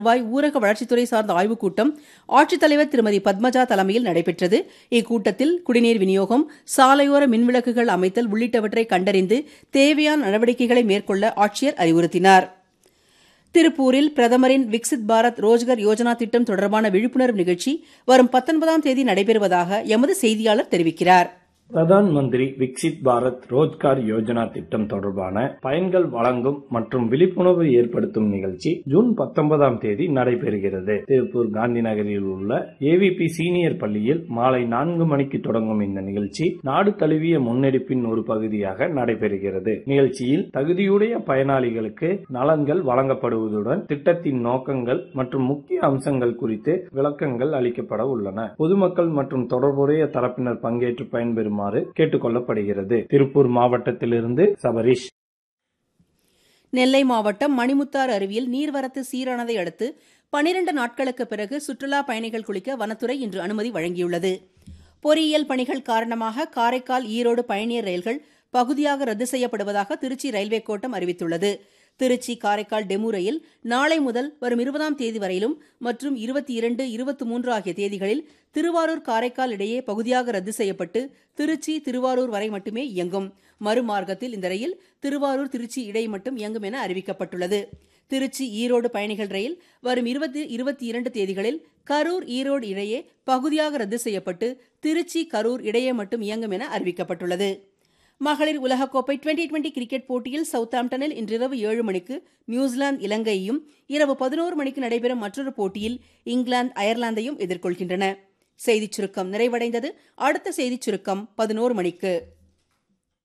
வாய் ஊரக வளர்ச்சித்துறை சார்ந்த ஆய்வுக் கூட்டம் ஆட்சித்தலைவர் திருமதி பத்மஜா தலைமையில் நடைபெற்றது இக்கூட்டத்தில் குடிநீர் விநியோகம் சாலையோர மின்விளக்குகள் அமைத்தல் உள்ளிட்டவற்றை கண்டறிந்து தேவையான நடவடிக்கைகளை மேற்கொள்ள ஆட்சியர் அறிவுறுத்தினார் திருப்பூரில் பிரதமரின் விக்சித் பாரத் ரோஜ்கர் யோஜனா திட்டம் தொடர்பான விழிப்புணர்வு நிகழ்ச்சி வரும் பத்தொன்பதாம் தேதி நடைபெறுவதாக எமது செய்தியாளர் தெரிவிக்கிறார் பிரதான் மந்திரி விக்சித் பாரத் ரோஜ்கார் யோஜனா திட்டம் தொடர்பான பயன்கள் வழங்கும் மற்றும் விழிப்புணர்வு ஏற்படுத்தும் நிகழ்ச்சி ஜூன் பத்தொன்பதாம் தேதி நடைபெறுகிறது திருப்பூர் காந்தி நகரில் உள்ள ஏவிபி சீனியர் பள்ளியில் மாலை நான்கு மணிக்கு தொடங்கும் இந்த நிகழ்ச்சி நாடு தழுவிய முன்னெடுப்பின் ஒரு பகுதியாக நடைபெறுகிறது நிகழ்ச்சியில் தகுதியுடைய பயனாளிகளுக்கு நலன்கள் வழங்கப்படுவதுடன் திட்டத்தின் நோக்கங்கள் மற்றும் முக்கிய அம்சங்கள் குறித்து விளக்கங்கள் அளிக்கப்பட உள்ளன பொதுமக்கள் மற்றும் தொடர்புடைய தரப்பினர் பங்கேற்று பயன்பெறும் வருமாறு கேட்டுக் கொள்ளப்படுகிறது திருப்பூர் மாவட்டத்திலிருந்து சபரிஷ் நெல்லை மாவட்டம் மணிமுத்தாறு அருவியில் நீர்வரத்து சீரானதை அடுத்து பனிரண்டு நாட்களுக்கு பிறகு சுற்றுலா பயணிகள் குளிக்க வனத்துறை இன்று அனுமதி வழங்கியுள்ளது பொறியியல் பணிகள் காரணமாக காரைக்கால் ஈரோடு பயணியர் ரயில்கள் பகுதியாக ரத்து செய்யப்படுவதாக திருச்சி ரயில்வே கோட்டம் அறிவித்துள்ளது திருச்சி காரைக்கால் டெமு ரயில் நாளை முதல் வரும் இருபதாம் தேதி வரையிலும் மற்றும் இருபத்தி இரண்டு இருபத்தி மூன்று ஆகிய தேதிகளில் திருவாரூர் காரைக்கால் இடையே பகுதியாக ரத்து செய்யப்பட்டு திருச்சி திருவாரூர் வரை மட்டுமே இயங்கும் மறுமார்க்கத்தில் இந்த ரயில் திருவாரூர் திருச்சி இடை மட்டும் இயங்கும் என அறிவிக்கப்பட்டுள்ளது திருச்சி ஈரோடு பயணிகள் ரயில் வரும் இருபத்தி இருபத்தி இரண்டு தேதிகளில் கரூர் ஈரோடு இடையே பகுதியாக ரத்து செய்யப்பட்டு திருச்சி கரூர் இடையே மட்டும் இயங்கும் என அறிவிக்கப்பட்டுள்ளது மகளிர் உலகக்கோப்பை டுவெண்டி டுவெண்டி கிரிக்கெட் போட்டியில் சவுத்தாம்டனில் இன்றிரவு ஏழு மணிக்கு நியூசிலாந்து இலங்கையையும் இரவு பதினோரு மணிக்கு நடைபெறும் மற்றொரு போட்டியில் இங்கிலாந்து அயர்லாந்தையும் எதிர்கொள்கின்றன செய்திச் சுருக்கம் நிறைவடைந்தது அடுத்த செய்திச் சுருக்கம் பதினோரு மணிக்கு